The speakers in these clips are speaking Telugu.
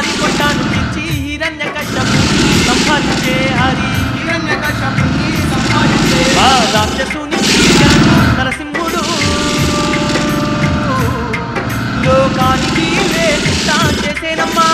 భారీ కొట్టాను పిచ్చి హిరణ్య కష్టము సంహరించే హరి హిరణ్యకశపుని సంహరించే ఆ రాక్షసుని చీల్చాడు నరసింహుడు లోకానికి వేదిస్తా చేసేనమ్మా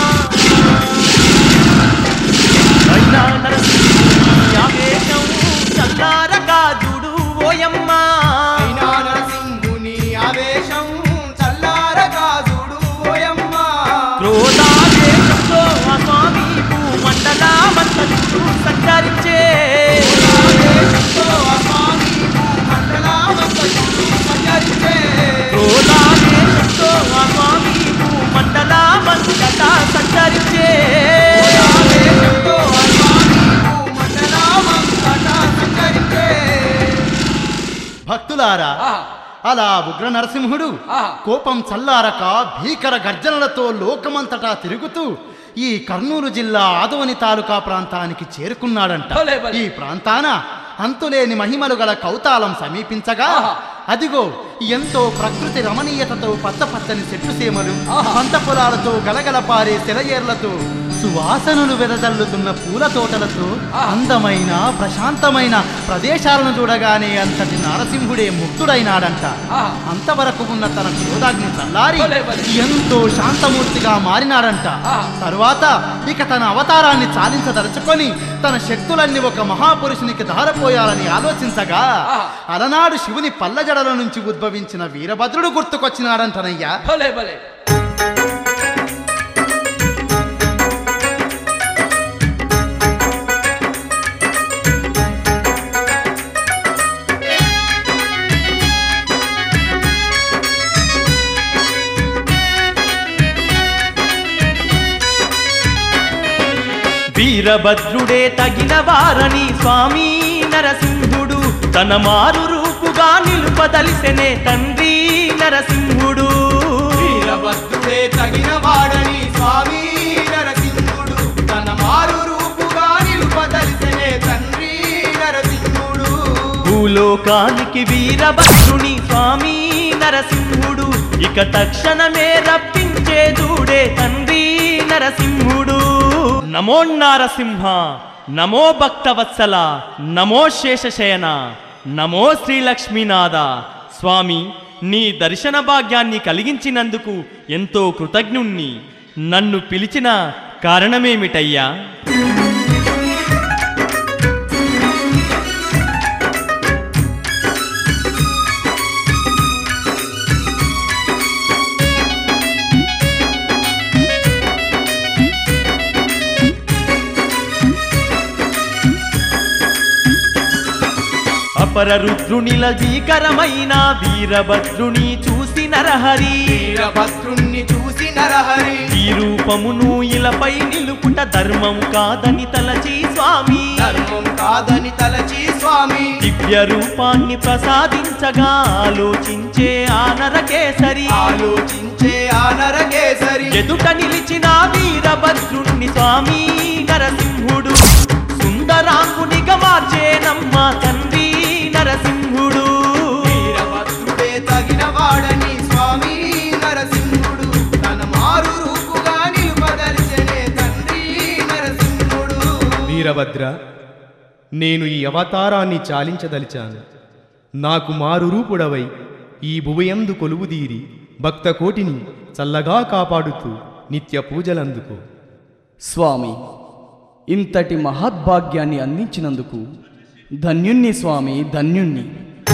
అయినా నరసింహుని ఆవేశం చల్లారగా చూడు ఓయమ్మా అయినా నరసింహుని ఆవేశం చల్లారగా చూడు ఓయమ్మ క్రోధావేశంతో ఆ స్వామి భూమండలమంతటూ సంచరించే ఆవేశంతో ఆ స్వామి భూమండలమంతటూ సంచరించే. క్రోధావేశంతో ఆ స్వామి భూమండలమంతటా సంచరించే ఆవేశంతో ఆ స్వామి భూమండలమంతటా సంచరించే. భక్తులారా ఆహా. అలా ఉగ్ర నరసింహుడు ఆహా. కోపం చల్లారక భీకర గర్జనలతో లోకమంతటా తిరుగుతూ ఈ కర్నూలు జిల్లా ఆదోని తాలూకా ప్రాంతానికి చేరుకున్నాడంట భలే, భలే. ఈ ప్రాంతాన అంతులేని మహిమలు గల కౌతాలం సమీపించగా ఆహా. అదిగో ఎంతో ప్రకృతి రమణీయతతో పచ్చ పచ్చని చెట్టు సీమలు ఆహా. పంట పొలాలతో గలగల పారే సెలయేర్లతో సువాసనలు వెదజల్లుతున్న పూల తోటలతో ఆహా. అందమైన ప్రశాంతమైన ప్రదేశాలను చూడగానే అంతటి నరసింహుడే ముక్తుడైనాడంట ఆహా. అంతవరకు ఉన్న తన క్రోధాగ్ని చల్లారి భలే, భలే. ఎంతో శాంతమూర్తిగా మారినాడంట ఆహా. తరువాత ఇక తన అవతారాన్ని చాలించదలుచుకొని తన శక్తులన్నీ ఒక మహాపురుషునికి ధారపోయాలని ఆలోచించగా ఆహా. అలనాడు శివుని పల్లజడల నుంచి ఉద్భవించిన వీరభద్రుడు గుర్తుకొచ్చినాడంటనయ్యా భలే భలే వీరభద్రుడే తగిన వారని స్వామి నరసింహుడు తన మారు రూపుగా నిలుపదలిసెనే తండ్రి నరసింహుడు వీరభద్రుడే తగిన వాడని స్వామి నరసింహుడు తన మారు రూపుగా నిలుపదలిసనే తండ్రి నరసింహుడు భూలోకానికి వీరభద్రుని స్వామి నరసింహుడు ఇక తక్షణమే రప్పించే దూడే తండ్రి నరసింహుడు నమో నారసింహ నమో భక్తవత్సల నమో శేషశయన నమో శ్రీలక్ష్మీనాథ స్వామి నీ దర్శన భాగ్యాన్ని కలిగించినందుకు ఎంతో కృతజ్ఞుణ్ణి నన్ను పిలిచిన కారణమేమిటయ్యా అపర రుద్రునిల భీకరమైన వీరభద్రుని చూసి నరహరి వీరభద్రుణ్ణి చూసి నరహరి ఈ రూపమును ఇలపై నిలుపుట ధర్మం కాదని తలచి స్వామి ధర్మం కాదని తలచి స్వామి దివ్య రూపాన్ని ప్రసాదించగా ఆలోచించే ఆ నరకేసరి ఆలోచించే ఆ నరకేసరి ఎదుట నిలిచిన వీరభద్రుణ్ణి స్వామి నరసింహుడు సుందరాంగునిగా మార్చేనమ్మ తండ్రి నరసింహుడు వీరభద్రుడే తగిన వాడని స్వామి నరసింహుడు తన మారు రూపుగా నిలుపదలిచనే తండ్రి నరసింహుడు వీరభద్ర నేను ఈ అవతారాన్ని చాలించదలిచాను నాకు మారు రూపుడవై ఈ భువయందు కొలువుదీరి భక్త కోటిని చల్లగా కాపాడుతూ నిత్య పూజలందుకు స్వామి ఇంతటి మహద్భాగ్యాన్ని అందించినందుకు ధన్యుణ్ణి స్వామి ధన్యుణ్ణి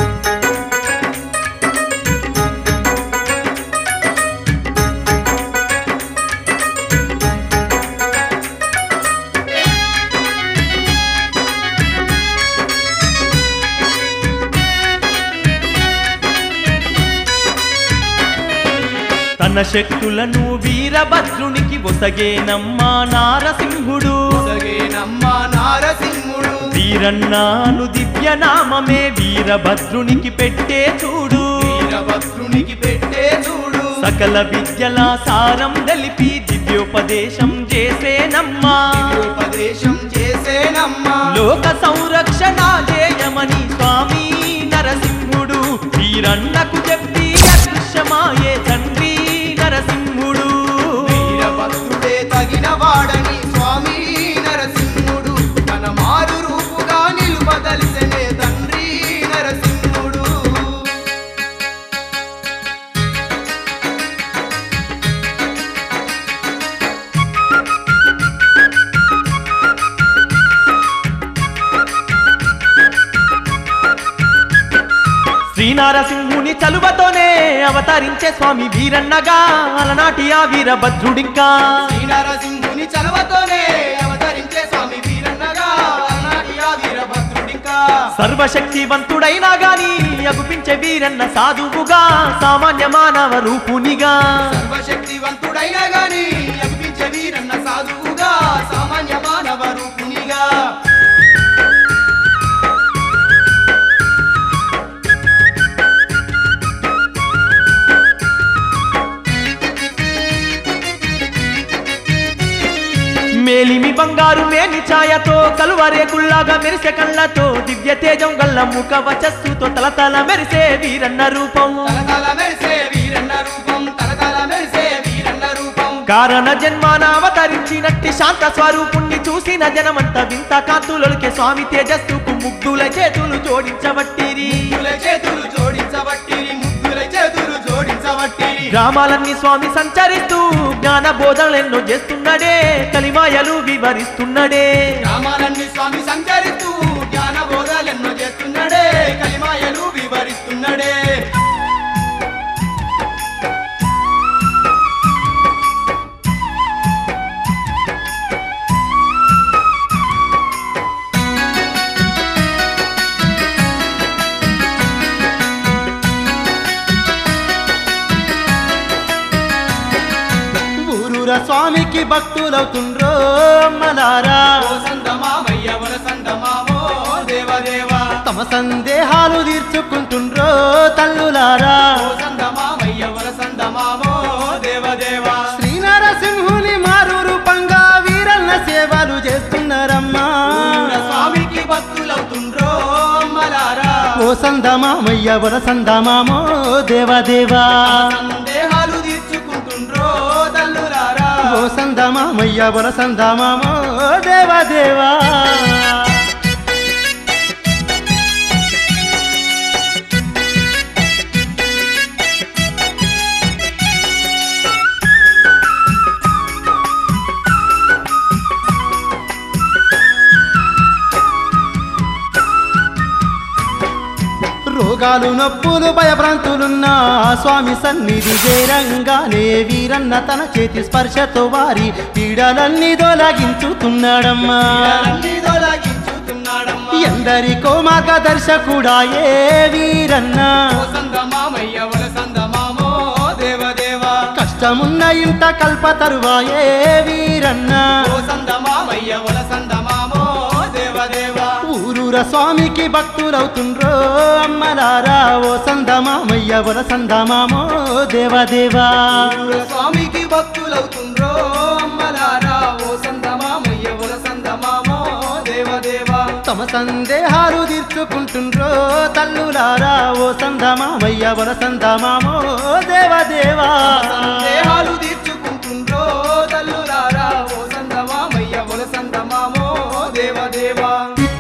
తన శక్తులను వీరభద్రునికి ఒసగేనమ్మా నారసింహుడు సగేనమ్మ నారసింహుడు వీరన్నాను దివ్య నామమే వీరభద్రునికి పెట్టే చూడు వీరభద్రునికి పెట్టే చూడు సకల విద్యల సారం తెలిపి దివ్యోపదేశం చేసేనమ్మా ఉపదేశం చేసేనమ్మా లోక సంరక్షణ చేయమని స్వామి నరసింహుడు వీరన్నకు చెప్పి అదృశ్యమాయే తండ్రి నరసింహుడు వీరభద్రుడే శ్రీనారసింహుని చలువతోనే అవతరించే స్వామి వీరన్నగా అలనాటి ఆ వీరభద్రుడింకా శ్రీనరసింహుని చలవతోనే అవతరించే స్వామి వీరన్నగా అలనాటి ఆ వీరభద్రుడింకా సర్వశక్తివంతుడైనా గాని అగుపించే వీరన్న సాధువుగా సామాన్య మానవ రూపునిగా సర్వశక్తివంతుడైనా గాని అనిపించే వీరన్న సాధువుగా సామాన్య మానవ రూపునిగా మేలిమి బంగారు మేని ఛాయతో కలువరేకుల్లాగా మెరిసే కళ్ళతో దివ్య తేజం గల్ల ముఖ వచస్సుతో తలతల మెరిసే వీరన్న రూపం తలతల మెరిసే వీరన్న రూపం తలతల మెరిసే వీరన్న రూపం కారణ జన్మాన అవతరించినట్టి శాంత స్వరూపుణ్ణి చూసిన జనమంత వింత కాంతులొలికే స్వామి తేజస్సుకు ముగ్ధుల చేతులు జోడించబట్టిరి ముగ్గుల చేతులు జోడించబట్టిరి ముగ్గుల చేతులు జోడించబట్టిరి గ్రామాలన్నీ స్వామి సంచరిస్తూ జ్ఞాన బోధనలెన్నో చేస్తున్నడే కలిమాయలు వివరిస్తున్నడే గ్రామాలన్నీ స్వామి సంచరిస్తూ జ్ఞాన బోధాలెన్నో చేస్తున్నాడే కలిమాయలు వివరిస్తున్నాడే ఊరూర స్వామికి భక్తులవుతుండ్రో అమ్మలారా ఓ సందమామయ్య వర సందమామో దేవదేవా తమ సందేహాలు తీర్చుకుంటుండ్రో తల్లులారా ఓ సందమామయ్య వర సందమామో దేవదేవా శ్రీ నరసింహుని మారు రూపంగా వీరన్న సేవలు చేస్తున్నారమ్మా స్వామికి భక్తులవుతుండ్రో అమ్మలారా ఓ సందమామయ్య వర సందమామో దేవదేవా సందేహాలు తీర్చుకుంటుండ్రో తల్లులారా ఓ సందమామయ్య వర సందమామో దేవదేవా రోగాలు నొప్పులు భయభ్రాంతులున్నా స్వామి సన్నిధి చేరంగానే వీరన్న తన చేతి స్పర్శతో వారి పీడలన్నీ తొలగించుతున్నాడమ్మా అన్నీ తొలగించుతున్నాడమ్మా ఎందరికో మార్గదర్శకుడాయే వీరన్న ఓ సందమామయ్య వర సందమామో దేవదేవా కష్టమున్న ఇంట కల్ప తరువాయే వీరన్న ఓ సందమామయ్య వర సందమామో దేవదేవా ఊరూర స్వామికి భక్తులవుతుండ్రో అమ్మలారా ఓ సందమామయ్య వర సందమామో దేవదేవా స్వామికి భక్తులవుతుండ్రో అమ్మలారా ఓ సందమామయ్య వర సందమామో దేవదేవా తమ సందేహాలు తీర్చుకుంటుండ్రో తల్లులారా ఓ సందమామయ్య వర సందమామో దేవదేవా సందేహాలు తీర్చుకుంటుండ్రో తల్లులారా ఓ సందమామయ్య వర సందమామో దేవదేవా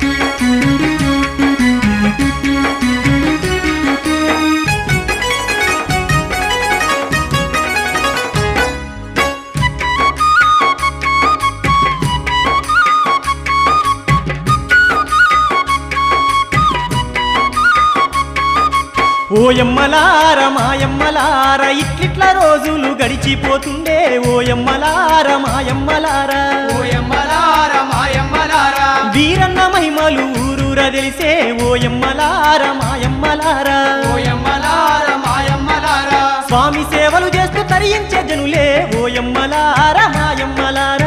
ఓయమ్మలార మాయమ్మలార ఇట్లిట్ల రోజులు గడిచిపోతుండే ఓయమ్మలార మాయమ్మలార ఓయమ్మలార మాయమ్మలారా వీరన్న మహిమలు ఊరూర తెలిసే ఓయమ్మలార మాయమ్మలార ఓయమ్మలార మాయమ్మలారా స్వామి సేవలు చేస్తూ తరించే జనులే ఓయమ్మలార మాయమ్మలార